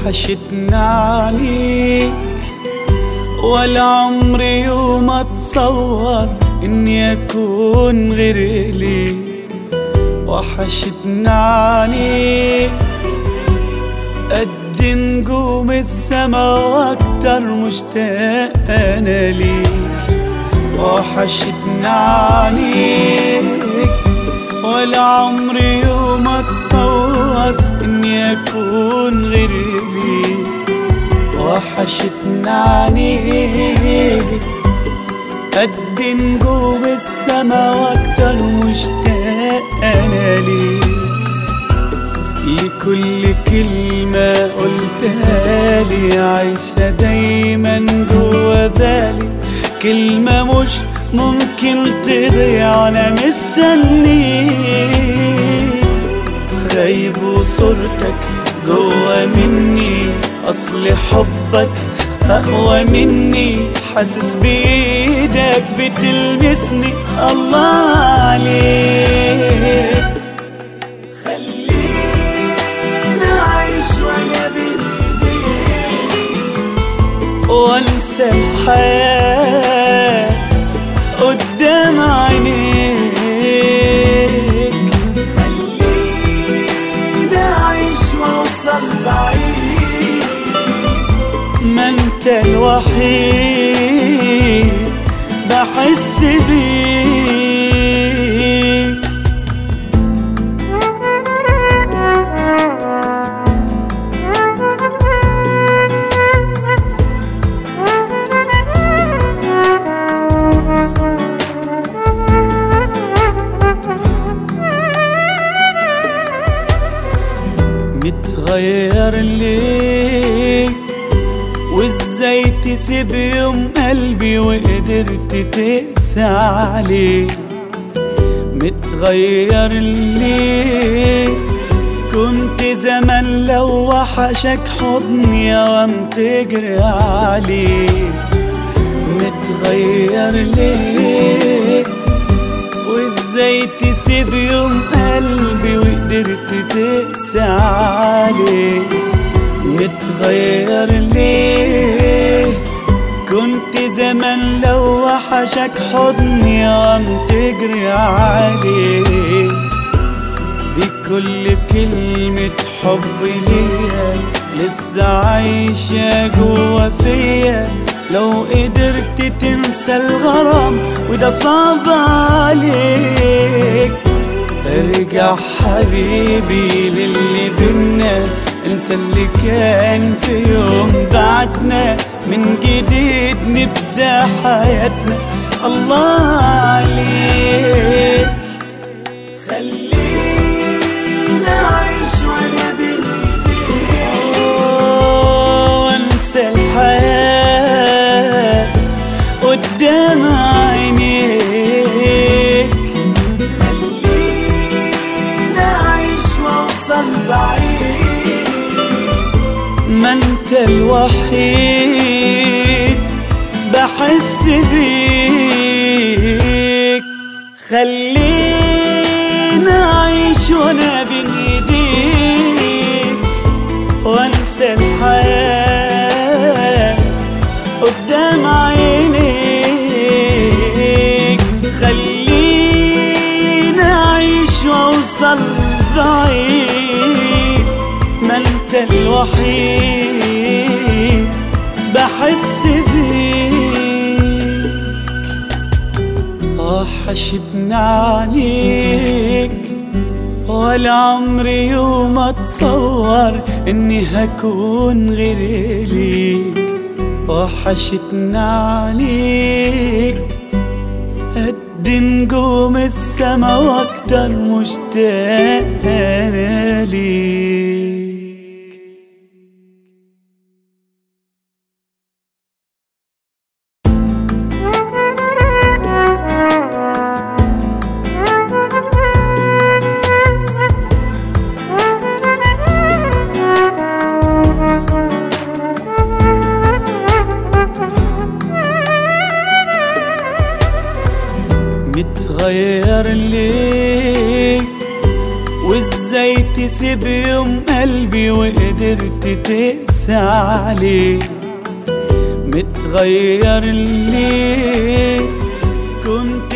وحشتنا عليك ولا عمري يوم اتصور اني اكون غير ليك وحشتنا عليك قد نجوم السما واكتر مشتاق انا ليك وحشتنا عليك ولا عمري يوم اتصور اني اكون غير ليك وحشتنا عليك قد نجوم السما واكتر مشتاق انا ليك لكل كلمة قلتها لي عايشة دايما جوا بالي كلمة مش ممكن تضيع أنا مستنيك غايب وصورتك جوا مني أصل حبك أقوى مني حاسس بإيدك بتلمسني الله عليك خلينا أعيش وأنا بين إيديك وأنسى الحياة قدام عينيك خلينا أعيش وأوصل بعيد ما أنت الوحيد بحس بيك متغير ليه وازاي تسيب يوم قلبي وقدرت تقسى عليه متغير ليه كنت زمان لو وحشك حضني اوام تجري عليه متغير ليه وازاي تسيب يوم قلبي وقدرت تقسى عليه متغير ليه كنت زمان لو وحشك حضني قام تجري عليه بكل كلمة حب ليا لسه عايشة جوا فيا لو قدرت تنسى الغرام وده صعب عليك ارجع حبيبي للي بينا انسى اللي كان في يوم بعدنا من جديد نبدا حياتنا الله عليك خلينا اعيش وانا بين ايديك وانسى الحياه قدام عينيك خلينا اعيش واوصل بعيد ما انت الوحيد بحس بيك خلينا اعيش وانا بين ايديك وانسى الحياه قدام عينيك خلينا اعيش واوصل بعيد ما انت الوحيد بحس بيك وحشتنا عليك ولا عمري يوم اتصور اني هكون غير ليك وحشتنا عليك قد نجوم السما واكتر مشتاق انا ليك متغير ليه وازاي تسيب يوم قلبي وقدرت تقسى اقسى عليك متغير ليه كنت